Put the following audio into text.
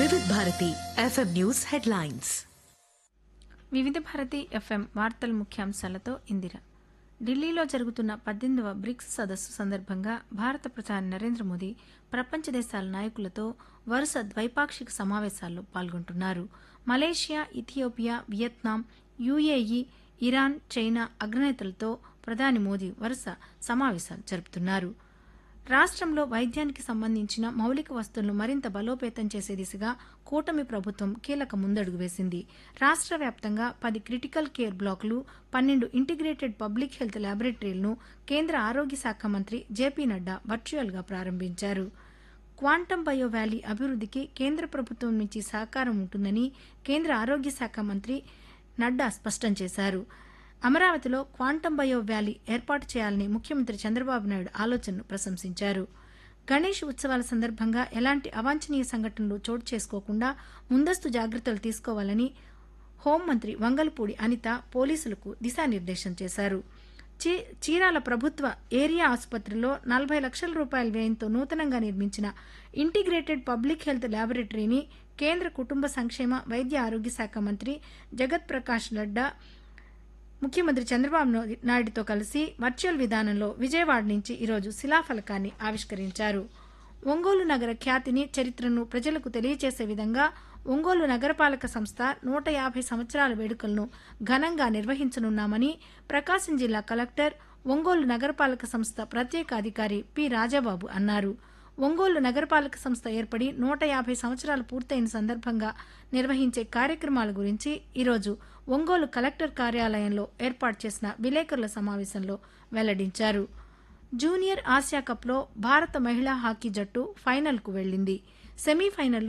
వివిధ Bharati FM news headlines వివిధ Bharati FM వార్తల ముఖ్యాంశాలతో ఇందిర ఢిల్లీలో జరుగుతున్న పద్దెనిమిదవ బ్రిక్స్ సదస్సు సందర్భంగా భారత ప్రధాని నరేంద్ర మోదీ ప్రపంచ దేశాల నాయకులతో వరుస ద్వైపాక్షిక సమావేశాల్లో పాల్గొంటున్నారు Malaysia Ethiopia Vietnam UAE Iran China అగ్రనేతలతో ప్రధాని మోదీ వరుస సమావేశాలు జరుపుతున్నారు రాష్ట్రంలో వైద్యానికి సంబంధించిన మౌలిక వస్తువులను మరింత బలోపేతం చేసే దిశగా కూటమి ప్రభుత్వం కీలక ముందడుగు వేసింది రాష్ట్ర వ్యాప్తంగా పది క్రిటికల్ కేర్ బ్లాకులు పన్నెండు ఇంటిగ్రేటెడ్ పబ్లిక్ హెల్త్ ల్యాబొరేటరీలను కేంద్ర ఆరోగ్య శాఖ మంత్రి జేపీ నడ్డా వర్చువల్గా ప్రారంభించారు క్వాంటం బయో వ్యాలీ అభివృద్ధికి కేంద్ర ప్రభుత్వం నుంచి సహకారం ఉంటుందని కేంద్ర ఆరోగ్య శాఖ మంత్రి నడ్డా స్పష్టం చేశారు అమరావతిలో క్వాంటం బయో వ్యాలీ ఏర్పాటు చేయాలని ముఖ్యమంత్రి చంద్రబాబు నాయుడు ఆలోచనను ప్రశంసించారు గణేష్ ఉత్సవాల సందర్భంగా ఎలాంటి అవాంఛనీయ సంఘటనలు చోటు చేసుకోకుండా ముందస్తు జాగ్రత్తలు తీసుకోవాలని హోంమంత్రి వంగల్పూడి అనిత పోలీసులకు దిశానిర్దేశం చేశారు చీ- చీరాల ప్రభుత్వ ఏరియా ఆసుపత్రిలో నలభై లక్షల రూపాయల వ్యయంతో నూతనంగా నిర్మించిన ఇంటిగ్రేటెడ్ పబ్లిక్ హెల్త్ ల్యాబొరేటరీని కేంద్ర కుటుంబ సంక్షేమ వైద్య ఆరోగ్య శాఖ మంత్రి జగత్ ప్రకాష్ నడ్డా ముఖ్యమంత్రి చంద్రబాబు నా- నాయుడుతో కలిసి వర్చువల్ విధానంలో విజయవాడ నుంచి ఈరోజు శిలాఫలకాన్ని ఆవిష్కరించారు ఒంగోలు నగర ఖ్యాతిని చరిత్రను ప్రజలకు తెలియజేసే విధంగా ఒంగోలు నగరపాలక సంస్థ నూట యాభై సంవత్సరాల వేడుకలను ఘనంగా నిర్వహించనున్నామని ప్రకాశం జిల్లా కలెక్టర్ ఒంగోలు నగరపాలక సంస్థ ప్రత్యేక అధికారి పి రాజాబాబు అన్నారు ఒంగోలు నగరపాలక సంస్థ ఏర్పడి నూట యాభై సంవత్సరాలు పూర్తయిన సందర్భంగా నిర్వహించే కార్యక్రమాల గురించి ఈరోజు ఒంగోలు కలెక్టర్ కార్యాలయంలో ఏర్పాటు చేసిన విలేకరుల సమావేశంలో వెల్లడించారు జూనియర్ ఆసియా కప్లో భారత మహిళా హాకీ జట్టు ఫైనల్కు వెళ్లింది సెమీఫైనల్లో